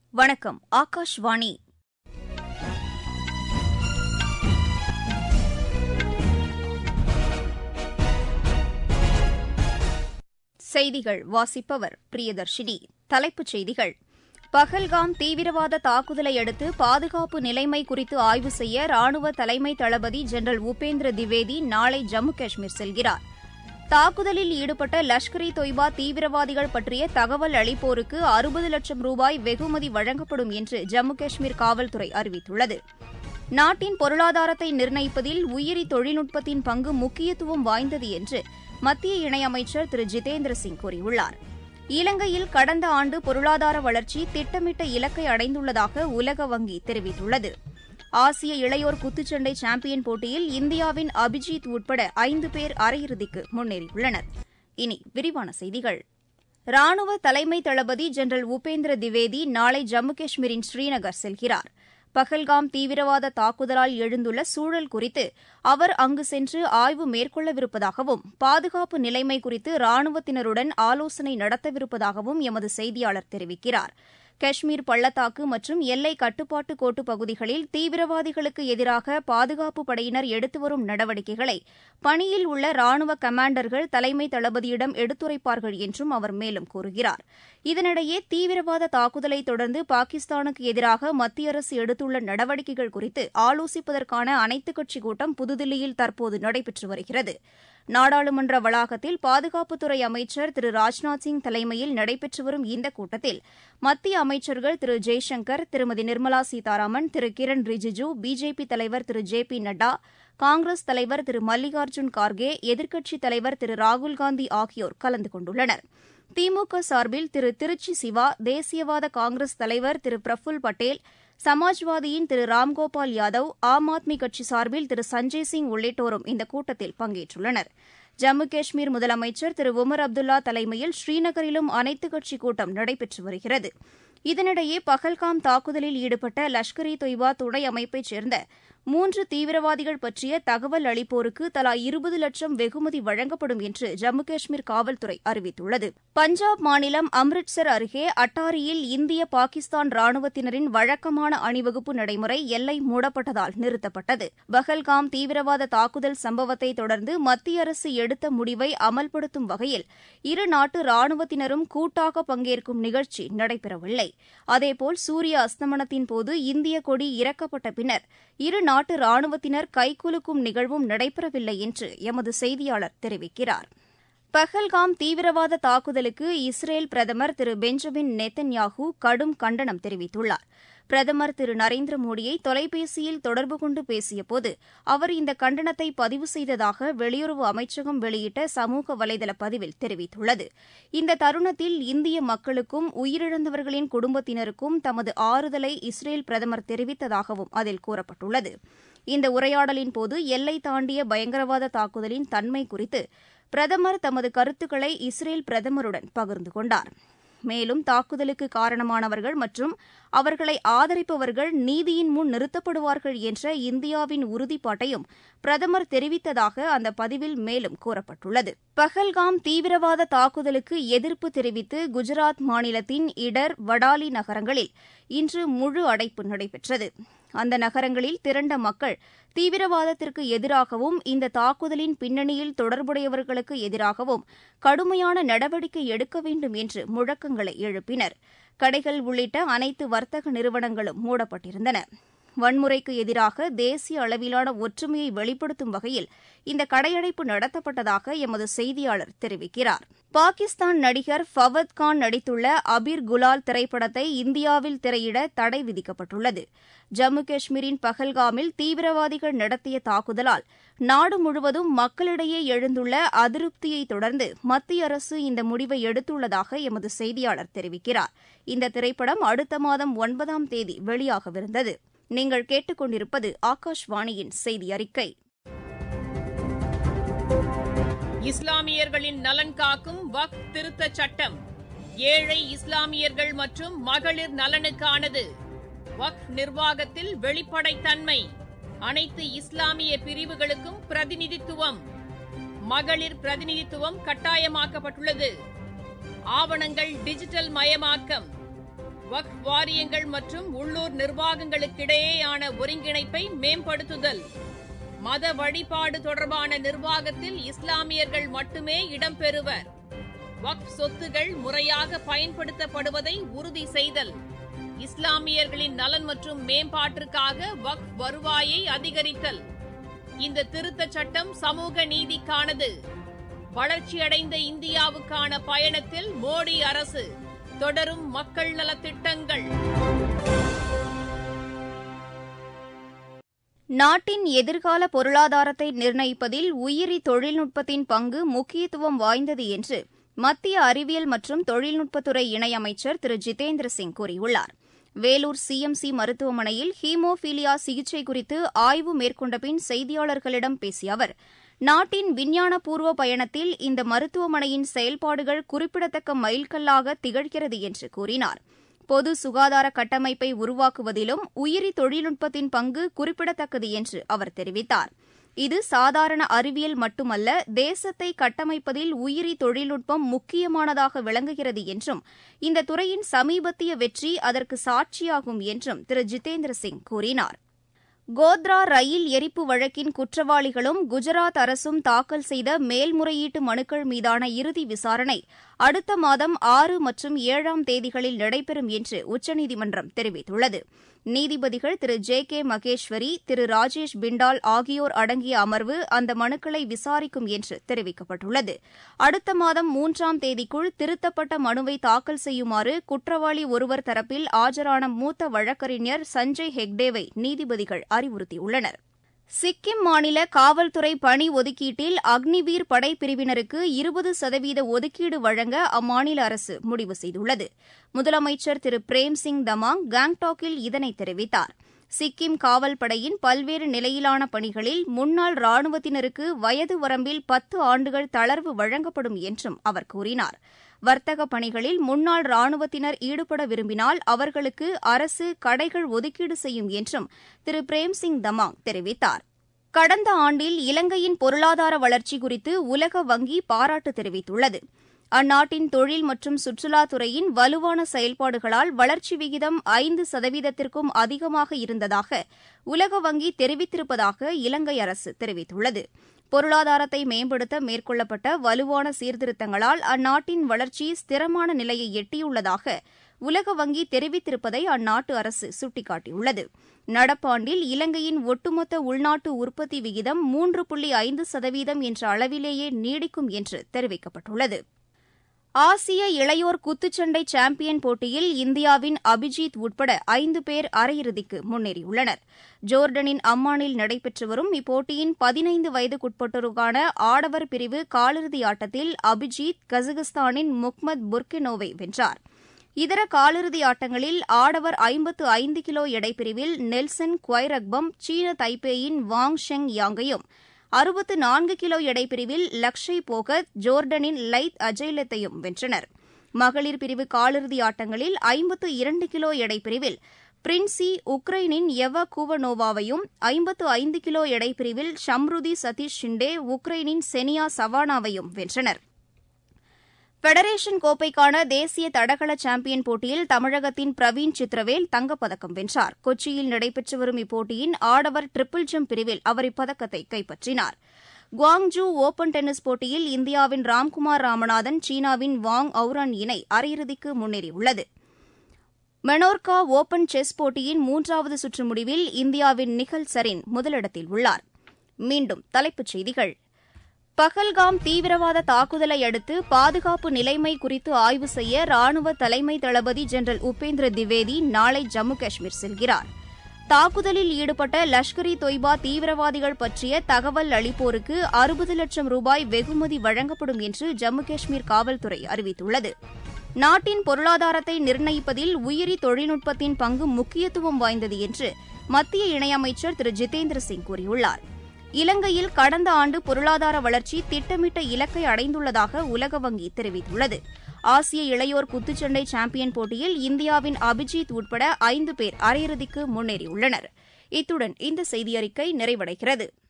வணக்கம் ஆகாஷ்வாணி செய்திகள் வாசிப்பவர் பிரியதர்ஷினி தலைப்புச் செய்திகள் பஹல்காம் தீவிரவாத தாக்குதலை அடுத்து பாதுகாப்பு நிலைமை குறித்து ஆய்வு செய்ய ராணுவ தலைமை தளபதி ஜெனரல் உபேந்திர திவேதி நாளை ஜம்மு காஷ்மீர் செல்கிறார் தாக்குதலில் ஈடுபட்ட லஷ்கர் இ தொய்பா தீவிரவாதிகள் பற்றிய தகவல் அளிப்போருக்கு அறுபது லட்சம் ரூபாய் வெகுமதி வழங்கப்படும் என்று ஜம்மு காஷ்மீர் காவல்துறை அறிவித்துள்ளது நாட்டின் பொருளாதாரத்தை நிர்ணயிப்பதில் உயிரி தொழில்நுட்பத்தின் பங்கு முக்கியத்துவம் வாய்ந்தது என்று மத்திய இணையமைச்சர் திரு ஜிதேந்திர சிங் கூறியுள்ளார் இலங்கையில் கடந்த ஆண்டு பொருளாதார வளர்ச்சி திட்டமிட்ட இலக்கை அடைந்துள்ளதாக உலக வங்கி தெரிவித்துள்ளது ஆசிய இளையோர் குத்துச்சண்டை சாம்பியன் போட்டியில் இந்தியாவின் அபிஜித் உட்பட ஐந்து பேர் அரையிறுதிக்கு முன்னேறியுள்ளனர் இனி விரிவான செய்திகள் ராணுவ தலைமை தளபதி ஜெனரல் உபேந்திர திவேதி நாளை ஜம்மு காஷ்மீரின் ஸ்ரீநகர் செல்கிறார் பஹல்காம் தீவிரவாத தாக்குதலால் எழுந்துள்ள சூழல் குறித்து அவர் அங்கு சென்று ஆய்வு மேற்கொள்ளவிருப்பதாகவும் பாதுகாப்பு நிலைமை குறித்து ராணுவத்தினருடன் ஆலோசனை நடத்தவிருப்பதாகவும் எமது செய்தியாளர் தெரிவிக்கிறார் காஷ்மீர் பள்ளத்தாக்கு மற்றும் எல்லை கட்டுப்பாட்டு கோட்டு பகுதிகளில் தீவிரவாதிகளுக்கு எதிராக பாதுகாப்பு படையினர் எடுத்து வரும் நடவடிக்கைகளை பணியில் உள்ள ராணுவ கமாண்டர்கள் தலைமை தளபதியிடம் எடுத்துரைப்பார்கள் என்றும் அவர் மேலும் கூறுகிறார் இதனிடையே தீவிரவாத தாக்குதலை தொடர்ந்து பாகிஸ்தானுக்கு எதிராக மத்திய அரசு எடுத்துள்ள நடவடிக்கைகள் குறித்து ஆலோசிப்பதற்கான அனைத்துக் கட்சி கூட்டம் புதுதில்லியில் தற்போது நடைபெற்று வருகிறது நாடாளுமன்ற வளாகத்தில் பாதுகாப்புத்துறை அமைச்சர் திரு ராஜ்நாத் சிங் தலைமையில் நடைபெற்று வரும் இந்த கூட்டத்தில் மத்திய அமைச்சர்கள் திரு ஜெய்சங்கர் திருமதி நிர்மலா சீதாராமன் திரு கிரண் ரிஜிஜு பிஜேபி தலைவர் திரு ஜே பி நட்டா காங்கிரஸ் தலைவர் திரு மல்லிகார்ஜுன் கார்கே எதிர்க்கட்சித் தலைவர் திரு ராகுல்காந்தி ஆகியோர் கலந்து கொண்டுள்ளனர் திமுக சார்பில் திரு திருச்சி சிவா தேசியவாத காங்கிரஸ் தலைவர் திரு பிரஃபுல் பட்டேல் சமாஜ்வாதியின் திரு ராம்கோபால் யாதவ் ஆம் ஆத்மி கட்சி சார்பில் திரு சஞ்சய் சிங் உள்ளிட்டோரும் இந்த கூட்டத்தில் பங்கேற்றுள்ளனர் ஜம்மு காஷ்மீர் முதலமைச்சர் திரு உமர் அப்துல்லா தலைமையில் ஸ்ரீநகரிலும் அனைத்துக் கட்சி கூட்டம் நடைபெற்று வருகிறது இதனிடையே பஹல்காம் தாக்குதலில் ஈடுபட்ட லஷ்கர் இ தொய்பா துணை அமைப்பைச் சேர்ந்த மூன்று தீவிரவாதிகள் பற்றிய தகவல் அளிப்போருக்கு தலா இருபது லட்சம் வெகுமதி வழங்கப்படும் என்று ஜம்மு காஷ்மீர் காவல்துறை அறிவித்துள்ளது பஞ்சாப் மாநிலம் அம்ரிட்சர் அருகே அட்டாரியில் இந்திய பாகிஸ்தான் ராணுவத்தினரின் வழக்கமான அணிவகுப்பு நடைமுறை எல்லை மூடப்பட்டதால் நிறுத்தப்பட்டது பஹல்காம் தீவிரவாத தாக்குதல் சம்பவத்தை தொடர்ந்து மத்திய அரசு எடுத்த முடிவை அமல்படுத்தும் வகையில் இரு நாட்டு ராணுவத்தினரும் கூட்டாக பங்கேற்கும் நிகழ்ச்சி நடைபெறவில்லை அதேபோல் சூரிய அஸ்தமனத்தின் போது இந்திய கொடி இறக்கப்பட்ட பின்னர் இரு நாட்டு ராணுவத்தினர் கைகுலுக்கும் நிகழ்வும் நடைபெறவில்லை என்று எமது செய்தியாளர் தெரிவிக்கிறார் பஹல்காம் தீவிரவாத தாக்குதலுக்கு இஸ்ரேல் பிரதமர் திரு பெஞ்சமின் நெத்தன்யாஹூ கடும் கண்டனம் தெரிவித்துள்ளார் பிரதமர் திரு நரேந்திர மோடியை தொலைபேசியில் தொடர்பு கொண்டு பேசியபோது அவர் இந்த கண்டனத்தை பதிவு செய்ததாக வெளியுறவு அமைச்சகம் வெளியிட்ட சமூக வலைதள பதிவில் தெரிவித்துள்ளது இந்த தருணத்தில் இந்திய மக்களுக்கும் உயிரிழந்தவர்களின் குடும்பத்தினருக்கும் தமது ஆறுதலை இஸ்ரேல் பிரதமர் தெரிவித்ததாகவும் அதில் கூறப்பட்டுள்ளது இந்த உரையாடலின் போது எல்லை தாண்டிய பயங்கரவாத தாக்குதலின் தன்மை குறித்து பிரதமர் தமது கருத்துக்களை இஸ்ரேல் பிரதமருடன் பகிர்ந்து கொண்டார் மேலும் தாக்குதலுக்கு காரணமானவர்கள் மற்றும் அவர்களை ஆதரிப்பவர்கள் நீதியின் முன் நிறுத்தப்படுவார்கள் என்ற இந்தியாவின் உறுதிப்பாட்டையும் பிரதமர் தெரிவித்ததாக அந்த பதிவில் மேலும் கூறப்பட்டுள்ளது பஹல்காம் தீவிரவாத தாக்குதலுக்கு எதிர்ப்பு தெரிவித்து குஜராத் மாநிலத்தின் இடர் வடாலி நகரங்களில் இன்று முழு அடைப்பு நடைபெற்றது அந்த நகரங்களில் திரண்ட மக்கள் தீவிரவாதத்திற்கு எதிராகவும் இந்த தாக்குதலின் பின்னணியில் தொடர்புடையவர்களுக்கு எதிராகவும் கடுமையான நடவடிக்கை எடுக்க வேண்டும் என்று முழக்கங்களை எழுப்பினர் கடைகள் உள்ளிட்ட அனைத்து வர்த்தக நிறுவனங்களும் மூடப்பட்டிருந்தன வன்முறைக்கு எதிராக தேசிய அளவிலான ஒற்றுமையை வெளிப்படுத்தும் வகையில் இந்த கடையடைப்பு நடத்தப்பட்டதாக எமது செய்தியாளர் தெரிவிக்கிறார் பாகிஸ்தான் நடிகர் ஃபவத் கான் நடித்துள்ள அபீர் குலால் திரைப்படத்தை இந்தியாவில் திரையிட தடை விதிக்கப்பட்டுள்ளது ஜம்மு காஷ்மீரின் பஹல்காமில் தீவிரவாதிகள் நடத்திய தாக்குதலால் நாடு முழுவதும் மக்களிடையே எழுந்துள்ள அதிருப்தியை தொடர்ந்து மத்திய அரசு இந்த முடிவை எடுத்துள்ளதாக எமது செய்தியாளர் தெரிவிக்கிறார் இந்த திரைப்படம் அடுத்த மாதம் ஒன்பதாம் தேதி வெளியாகவிருந்தது நீங்கள் கேட்டுக்கொண்டிருப்பது ஆகாஷ்வாணியின் செய்தி அறிக்கை இஸ்லாமியர்களின் நலன் காக்கும் வக் திருத்த சட்டம் ஏழை இஸ்லாமியர்கள் மற்றும் மகளிர் நலனுக்கானது வக் நிர்வாகத்தில் வெளிப்படைத்தன்மை அனைத்து இஸ்லாமிய பிரிவுகளுக்கும் பிரதிநிதித்துவம் மகளிர் பிரதிநிதித்துவம் கட்டாயமாக்கப்பட்டுள்ளது ஆவணங்கள் டிஜிட்டல் மயமாக்கம் வக்ஃப் வாரியங்கள் மற்றும் உள்ளூர் நிர்வாகங்களுக்கிடையேயான ஒருங்கிணைப்பை மேம்படுத்துதல் மத வழிபாடு தொடர்பான நிர்வாகத்தில் இஸ்லாமியர்கள் மட்டுமே இடம்பெறுவர் வக்ஃப் சொத்துகள் முறையாக பயன்படுத்தப்படுவதை உறுதி செய்தல் இஸ்லாமியர்களின் நலன் மற்றும் மேம்பாட்டிற்காக வக்ஃப் வருவாயை அதிகரித்தல் இந்த திருத்தச் சட்டம் சமூக நீதிக்கானது வளர்ச்சியடைந்த இந்தியாவுக்கான பயணத்தில் மோடி அரசு தொடரும் மக்கள் நலத்திட்டங்கள் நாட்டின் எதிர்கால பொருளாதாரத்தை நிர்ணயிப்பதில் உயிரி தொழில்நுட்பத்தின் பங்கு முக்கியத்துவம் வாய்ந்தது என்று மத்திய அறிவியல் மற்றும் தொழில்நுட்பத்துறை இணையமைச்சர் திரு ஜிதேந்திர சிங் கூறியுள்ளார் வேலூர் சிஎம்சி மருத்துவமனையில் ஹீமோபீலியா சிகிச்சை குறித்து ஆய்வு மேற்கொண்ட பின் செய்தியாளர்களிடம் பேசிய அவர் நாட்டின் விஞ்ஞானபூர்வ பயணத்தில் இந்த மருத்துவமனையின் செயல்பாடுகள் குறிப்பிடத்தக்க மைல்கல்லாக திகழ்கிறது என்று கூறினார் பொது சுகாதார கட்டமைப்பை உருவாக்குவதிலும் உயிரி தொழில்நுட்பத்தின் பங்கு குறிப்பிடத்தக்கது என்று அவர் தெரிவித்தார் இது சாதாரண அறிவியல் மட்டுமல்ல தேசத்தை கட்டமைப்பதில் உயிரி தொழில்நுட்பம் முக்கியமானதாக விளங்குகிறது என்றும் இந்த துறையின் சமீபத்திய வெற்றி அதற்கு சாட்சியாகும் என்றும் திரு ஜிதேந்திர சிங் கூறினார் கோத்ரா ரயில் எரிப்பு வழக்கின் குற்றவாளிகளும் குஜராத் அரசும் தாக்கல் செய்த மேல்முறையீட்டு மனுக்கள் மீதான இறுதி விசாரணை அடுத்த மாதம் ஆறு மற்றும் ஏழாம் தேதிகளில் நடைபெறும் என்று உச்சநீதிமன்றம் தெரிவித்துள்ளது நீதிபதிகள் திரு ஜே கே மகேஸ்வரி திரு ராஜேஷ் பிண்டால் ஆகியோர் அடங்கிய அமர்வு அந்த மனுக்களை விசாரிக்கும் என்று தெரிவிக்கப்பட்டுள்ளது அடுத்த மாதம் மூன்றாம் தேதிக்குள் திருத்தப்பட்ட மனுவை தாக்கல் செய்யுமாறு குற்றவாளி ஒருவர் தரப்பில் ஆஜரான மூத்த வழக்கறிஞர் சஞ்சய் ஹெக்டேவை நீதிபதிகள் அறிவுறுத்தியுள்ளனர் சிக்கிம் மாநில காவல்துறை பணி ஒதுக்கீட்டில் அக்னிவீர் படைப்பிரிவினருக்கு இருபது சதவீத ஒதுக்கீடு வழங்க அம்மாநில அரசு முடிவு செய்துள்ளது முதலமைச்சர் திரு பிரேம்சிங் தமாங் காங்டாக்கில் இதனை தெரிவித்தார் சிக்கிம் காவல் படையின் பல்வேறு நிலையிலான பணிகளில் முன்னாள் ராணுவத்தினருக்கு வயது வரம்பில் பத்து ஆண்டுகள் தளர்வு வழங்கப்படும் என்றும் அவர் கூறினார் வர்த்தக பணிகளில் முன்னாள் ராணுவத்தினர் ஈடுபட விரும்பினால் அவர்களுக்கு அரசு கடைகள் ஒதுக்கீடு செய்யும் என்றும் திரு பிரேம்சிங் தமாங் தெரிவித்தார் கடந்த ஆண்டில் இலங்கையின் பொருளாதார வளர்ச்சி குறித்து உலக வங்கி பாராட்டு தெரிவித்துள்ளது அந்நாட்டின் தொழில் மற்றும் சுற்றுலாத்துறையின் வலுவான செயல்பாடுகளால் வளர்ச்சி விகிதம் ஐந்து சதவீதத்திற்கும் அதிகமாக இருந்ததாக உலக வங்கி தெரிவித்திருப்பதாக இலங்கை அரசு தெரிவித்துள்ளது பொருளாதாரத்தை மேம்படுத்த மேற்கொள்ளப்பட்ட வலுவான சீர்திருத்தங்களால் அந்நாட்டின் வளர்ச்சி ஸ்திரமான நிலையை எட்டியுள்ளதாக உலக வங்கி தெரிவித்திருப்பதை அந்நாட்டு அரசு சுட்டிக்காட்டியுள்ளது நடப்பாண்டில் இலங்கையின் ஒட்டுமொத்த உள்நாட்டு உற்பத்தி விகிதம் மூன்று புள்ளி ஐந்து சதவீதம் என்ற அளவிலேயே நீடிக்கும் என்று தெரிவிக்கப்பட்டுள்ளது ஆசிய இளையோர் குத்துச்சண்டை சாம்பியன் போட்டியில் இந்தியாவின் அபிஜீத் உட்பட ஐந்து பேர் அரையிறுதிக்கு முன்னேறியுள்ளனர் ஜோர்டனின் அம்மானில் நடைபெற்று வரும் இப்போட்டியின் பதினைந்து வயதுக்குட்பட்டோருக்கான ஆடவர் பிரிவு காலிறுதி ஆட்டத்தில் அபிஜீத் கஜகஸ்தானின் முக்மத் புர்கினோவை வென்றார் இதர காலிறுதி ஆட்டங்களில் ஆடவர் ஐம்பத்து ஐந்து கிலோ எடைப்பிரிவில் நெல்சன் குவைரக்பம் சீன தைப்பேயின் வாங் ஷெங் யாங்கையும் அறுபத்து நான்கு கிலோ எடைப்பிரிவில் லக்ஷய் போகத் ஜோர்டனின் லைத் அஜய்லத்தையும் வென்றனர் மகளிர் பிரிவு காலிறுதி ஆட்டங்களில் ஐம்பத்து இரண்டு கிலோ எடைப்பிரிவில் பிரின்சி உக்ரைனின் எவா கூவனோவாவையும் ஐம்பத்து ஐந்து கிலோ எடைப்பிரிவில் ஷம்ருதி சதீஷ் ஷிண்டே உக்ரைனின் செனியா சவானாவையும் வென்றனர் ஃபெடரேஷன் கோப்பைக்கான தேசிய தடகள சாம்பியன் போட்டியில் தமிழகத்தின் பிரவீன் சித்ரவேல் தங்கப்பதக்கம் வென்றார் கொச்சியில் நடைபெற்று வரும் இப்போட்டியின் ஆடவர் ட்ரிபிள் ஜம்ப் பிரிவில் அவர் இப்பதக்கத்தை கைப்பற்றினார் குவாங்ஜூ ஓபன் டென்னிஸ் போட்டியில் இந்தியாவின் ராம்குமார் ராமநாதன் சீனாவின் வாங் அவுரன் இணை அரையிறுதிக்கு முன்னேறியுள்ளது மெனோர்கா ஓபன் செஸ் போட்டியின் மூன்றாவது சுற்று முடிவில் இந்தியாவின் நிகல் சரீன் முதலிடத்தில் உள்ளார் மீண்டும் தலைப்புச் செய்திகள் பஹல்காம் தீவிரவாத தாக்குதலை அடுத்து பாதுகாப்பு நிலைமை குறித்து ஆய்வு செய்ய ராணுவ தலைமை தளபதி ஜெனரல் உபேந்திர திவேதி நாளை ஜம்மு காஷ்மீர் செல்கிறார் தாக்குதலில் ஈடுபட்ட லஷ்கர் இ தொய்பா தீவிரவாதிகள் பற்றிய தகவல் அளிப்போருக்கு அறுபது லட்சம் ரூபாய் வெகுமதி வழங்கப்படும் என்று ஜம்மு காஷ்மீர் காவல்துறை அறிவித்துள்ளது நாட்டின் பொருளாதாரத்தை நிர்ணயிப்பதில் உயிரி தொழில்நுட்பத்தின் பங்கு முக்கியத்துவம் வாய்ந்தது என்று மத்திய இணையமைச்சர் திரு ஜிதேந்திர சிங் கூறியுள்ளார் இலங்கையில் கடந்த ஆண்டு பொருளாதார வளர்ச்சி திட்டமிட்ட இலக்கை அடைந்துள்ளதாக உலக வங்கி தெரிவித்துள்ளது ஆசிய இளையோர் குத்துச்சண்டை சாம்பியன் போட்டியில் இந்தியாவின் அபிஜீத் உட்பட ஐந்து பேர் அரையிறுதிக்கு முன்னேறியுள்ளனர் இத்துடன் இந்த செய்தியறிக்கை நிறைவடைகிறது